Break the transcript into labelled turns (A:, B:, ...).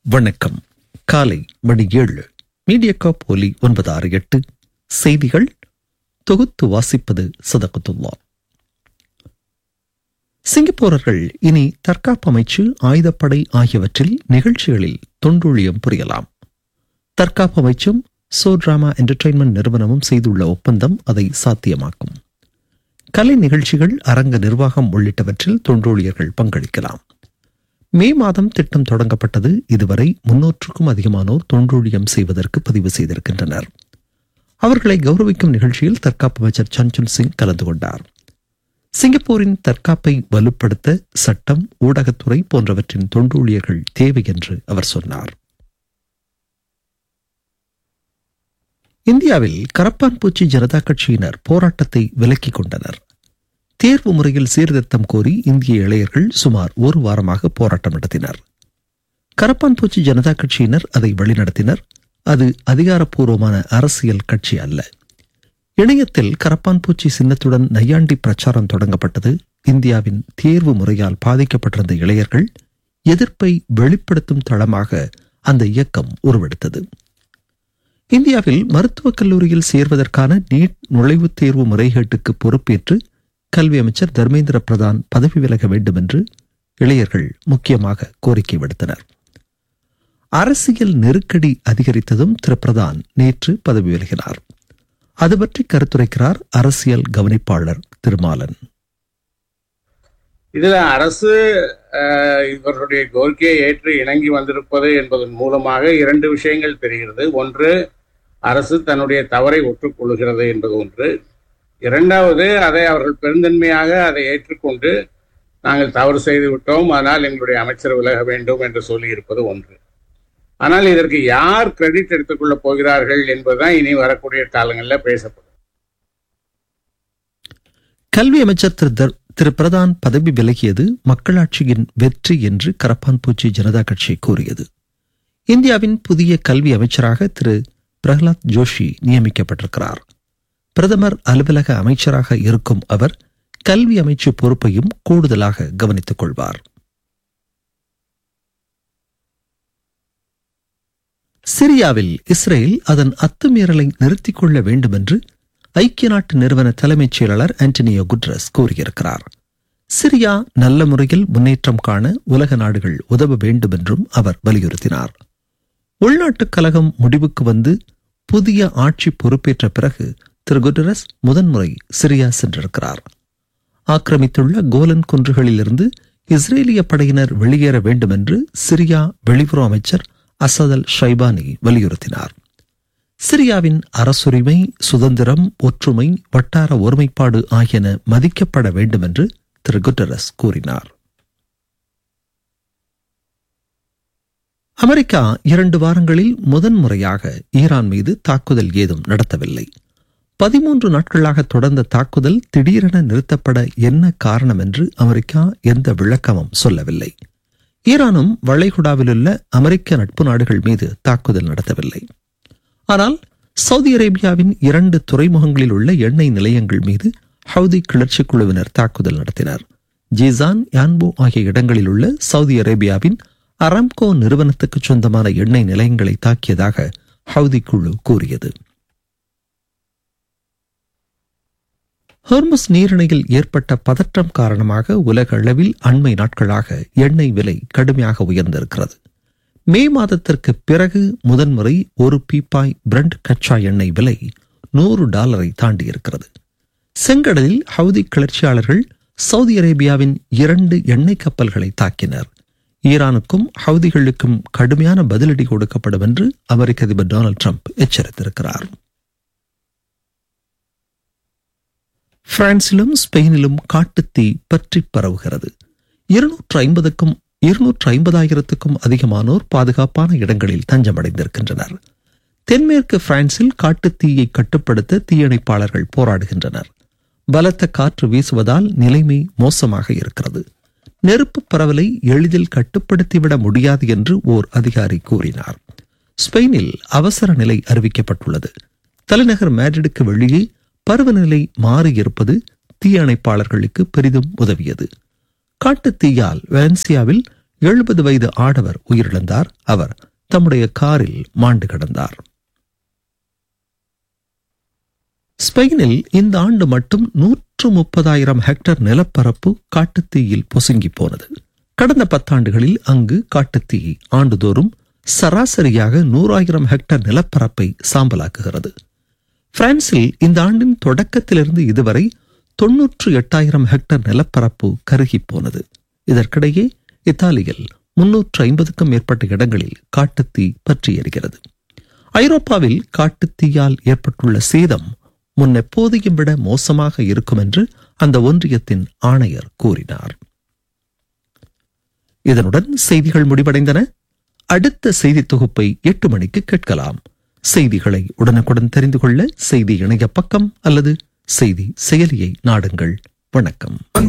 A: வணக்கம் காலை மணி ஏழு மீடியா போலி ஒன்பது ஆறு எட்டு செய்திகள் தொகுத்து வாசிப்பது சதகத்துல்லா சிங்கப்பூரர்கள் இனி தற்காப்பு அமைச்சு ஆயுதப்படை ஆகியவற்றில் நிகழ்ச்சிகளில் தொண்டூழியம் புரியலாம் தற்காப்பு அமைச்சும் சோ டிராமா என்டர்டெயின்மெண்ட் நிறுவனமும் செய்துள்ள ஒப்பந்தம் அதை சாத்தியமாக்கும் கலை நிகழ்ச்சிகள் அரங்க நிர்வாகம் உள்ளிட்டவற்றில் தொண்டூழியர்கள் பங்களிக்கலாம் மே மாதம் திட்டம் தொடங்கப்பட்டது இதுவரை முன்னூற்றுக்கும் அதிகமானோர் தொண்டூழியம் செய்வதற்கு பதிவு செய்திருக்கின்றனர் அவர்களை கௌரவிக்கும் நிகழ்ச்சியில் தற்காப்பு அமைச்சர் சஞ்சன் சிங் கலந்து கொண்டார் சிங்கப்பூரின் தற்காப்பை வலுப்படுத்த சட்டம் ஊடகத்துறை போன்றவற்றின் தொண்டூழியர்கள் தேவை என்று அவர் சொன்னார் இந்தியாவில் கரப்பான்பூச்சி ஜனதா கட்சியினர் போராட்டத்தை விலக்கிக் கொண்டனர் தேர்வு முறையில் சீர்திருத்தம் கோரி இந்திய இளையர்கள் சுமார் ஒரு வாரமாக போராட்டம் நடத்தினர் கரப்பான்பூச்சி ஜனதா கட்சியினர் அதை வழிநடத்தினர் அது அதிகாரப்பூர்வமான அரசியல் கட்சி அல்ல இணையத்தில் கரப்பான்பூச்சி சின்னத்துடன் நையாண்டி பிரச்சாரம் தொடங்கப்பட்டது இந்தியாவின் தேர்வு முறையால் பாதிக்கப்பட்டிருந்த இளையர்கள் எதிர்ப்பை வெளிப்படுத்தும் தளமாக அந்த இயக்கம் உருவெடுத்தது இந்தியாவில் மருத்துவக் கல்லூரியில் சேர்வதற்கான நீட் நுழைவுத் தேர்வு முறைகேட்டுக்கு பொறுப்பேற்று கல்வி அமைச்சர் தர்மேந்திர பிரதான் பதவி விலக வேண்டும் என்று இளையர்கள் முக்கியமாக கோரிக்கை விடுத்தனர் அரசியல் நெருக்கடி அதிகரித்ததும் திரு பிரதான் நேற்று பதவி விலகினார் அது பற்றி கருத்துரைக்கிறார் அரசியல் கவனிப்பாளர் திருமாலன்
B: இதுல அரசு இவர்களுடைய கோரிக்கையை ஏற்று இணங்கி வந்திருப்பது என்பதன் மூலமாக இரண்டு விஷயங்கள் தெரிகிறது ஒன்று அரசு தன்னுடைய தவறை ஒற்றுக்கொள்கிறது என்பது ஒன்று இரண்டாவது அதை அவர்கள் பெருந்தன்மையாக அதை ஏற்றுக்கொண்டு நாங்கள் தவறு செய்து விட்டோம் ஆனால் எங்களுடைய அமைச்சர் விலக வேண்டும் என்று சொல்லி இருப்பது ஒன்று ஆனால் இதற்கு யார் கிரெடிட் எடுத்துக்கொள்ளப் போகிறார்கள் என்பதுதான் இனி வரக்கூடிய காலங்களில் பேசப்படும்
A: கல்வி அமைச்சர் திரு திரு பிரதான் பதவி விலகியது மக்களாட்சியின் வெற்றி என்று கரப்பான்பூச்சி ஜனதா கட்சி கூறியது இந்தியாவின் புதிய கல்வி அமைச்சராக திரு பிரஹ்லாத் ஜோஷி நியமிக்கப்பட்டிருக்கிறார் பிரதமர் அலுவலக அமைச்சராக இருக்கும் அவர் கல்வி அமைச்சு பொறுப்பையும் கூடுதலாக கவனித்துக் கொள்வார் சிரியாவில் இஸ்ரேல் அதன் அத்துமீறலை நிறுத்திக் கொள்ள வேண்டும் என்று ஐக்கிய நாட்டு நிறுவன தலைமைச் செயலாளர் ஆண்டனியோ குட்ரஸ் கூறியிருக்கிறார் சிரியா நல்ல முறையில் முன்னேற்றம் காண உலக நாடுகள் உதவ வேண்டும் என்றும் அவர் வலியுறுத்தினார் உள்நாட்டுக் கலகம் முடிவுக்கு வந்து புதிய ஆட்சி பொறுப்பேற்ற பிறகு திரு குட்டரஸ் முதன்முறை சிரியா சென்றிருக்கிறார் ஆக்கிரமித்துள்ள கோலன் குன்றுகளிலிருந்து இஸ்ரேலிய படையினர் வெளியேற வேண்டும் என்று சிரியா வெளியுறவு அமைச்சர் அசத் அல் ஷைபானி வலியுறுத்தினார் சிரியாவின் அரசுரிமை சுதந்திரம் ஒற்றுமை வட்டார ஒருமைப்பாடு ஆகியன மதிக்கப்பட வேண்டும் என்று திரு குட்டரஸ் கூறினார் அமெரிக்கா இரண்டு வாரங்களில் முதன்முறையாக ஈரான் மீது தாக்குதல் ஏதும் நடத்தவில்லை பதிமூன்று நாட்களாக தொடர்ந்த தாக்குதல் திடீரென நிறுத்தப்பட என்ன காரணம் என்று அமெரிக்கா எந்த விளக்கமும் சொல்லவில்லை ஈரானும் வளைகுடாவிலுள்ள அமெரிக்க நட்பு நாடுகள் மீது தாக்குதல் நடத்தவில்லை ஆனால் சவுதி அரேபியாவின் இரண்டு துறைமுகங்களில் உள்ள எண்ணெய் நிலையங்கள் மீது ஹவுதி கிளர்ச்சி குழுவினர் தாக்குதல் நடத்தினர் ஜீசான் யான்போ ஆகிய இடங்களில் உள்ள சவுதி அரேபியாவின் அரம்கோ நிறுவனத்துக்கு சொந்தமான எண்ணெய் நிலையங்களை தாக்கியதாக ஹவுதி குழு கூறியது ஹோர்முஸ் நீரிணையில் ஏற்பட்ட பதற்றம் காரணமாக உலக அளவில் அண்மை நாட்களாக எண்ணெய் விலை கடுமையாக உயர்ந்திருக்கிறது மே மாதத்திற்கு பிறகு முதன்முறை ஒரு பீப்பாய் பிரண்ட் கச்சா எண்ணெய் விலை நூறு டாலரை தாண்டியிருக்கிறது செங்கடலில் ஹவுதி கிளர்ச்சியாளர்கள் சவுதி அரேபியாவின் இரண்டு எண்ணெய் கப்பல்களை தாக்கினர் ஈரானுக்கும் ஹவுதிகளுக்கும் கடுமையான பதிலடி கொடுக்கப்படும் என்று அமெரிக்க அதிபர் டொனால்டு ட்ரம்ப் எச்சரித்திருக்கிறார் பிரான்சிலும் ஸ்பெயினிலும் காட்டுத்தீ பற்றி பரவுகிறது இருநூற்று ஐம்பதுக்கும் இருநூற்று ஐம்பதாயிரத்துக்கும் அதிகமானோர் பாதுகாப்பான இடங்களில் தஞ்சமடைந்திருக்கின்றனர் தென்மேற்கு பிரான்சில் காட்டுத்தீயை கட்டுப்படுத்த தீயணைப்பாளர்கள் போராடுகின்றனர் பலத்த காற்று வீசுவதால் நிலைமை மோசமாக இருக்கிறது நெருப்பு பரவலை எளிதில் கட்டுப்படுத்திவிட முடியாது என்று ஓர் அதிகாரி கூறினார் ஸ்பெயினில் அவசர நிலை அறிவிக்கப்பட்டுள்ளது தலைநகர் மேட்ரிடுக்கு வெளியே பருவநிலை மாறியிருப்பது தீயணைப்பாளர்களுக்கு பெரிதும் உதவியது காட்டுத் தீயால் வெலன்சியாவில் எழுபது வயது ஆடவர் உயிரிழந்தார் அவர் தம்முடைய காரில் மாண்டு கிடந்தார் ஸ்பெயினில் இந்த ஆண்டு மட்டும் நூற்று முப்பதாயிரம் ஹெக்டர் நிலப்பரப்பு காட்டுத்தீயில் பொசுங்கி போனது கடந்த பத்தாண்டுகளில் அங்கு காட்டுத்தீ ஆண்டுதோறும் சராசரியாக நூறாயிரம் ஹெக்டர் நிலப்பரப்பை சாம்பலாக்குகிறது பிரான்சில் இந்த ஆண்டின் தொடக்கத்திலிருந்து இதுவரை தொன்னூற்று எட்டாயிரம் ஹெக்டர் நிலப்பரப்பு கருகிப் போனது இதற்கிடையே இத்தாலியில் முன்னூற்று ஐம்பதுக்கும் மேற்பட்ட இடங்களில் காட்டுத்தீ பற்றி எரிகிறது ஐரோப்பாவில் காட்டுத்தீயால் ஏற்பட்டுள்ள சேதம் முன்னெப்போதையும் விட மோசமாக இருக்கும் என்று அந்த ஒன்றியத்தின் ஆணையர் கூறினார் இதனுடன் செய்திகள் முடிவடைந்தன அடுத்த செய்தி தொகுப்பை எட்டு மணிக்கு கேட்கலாம் செய்திகளை உடனுக்குடன் தெரிந்து கொள்ள செய்தி இணைய பக்கம் அல்லது செய்தி செயலியை நாடுங்கள் வணக்கம்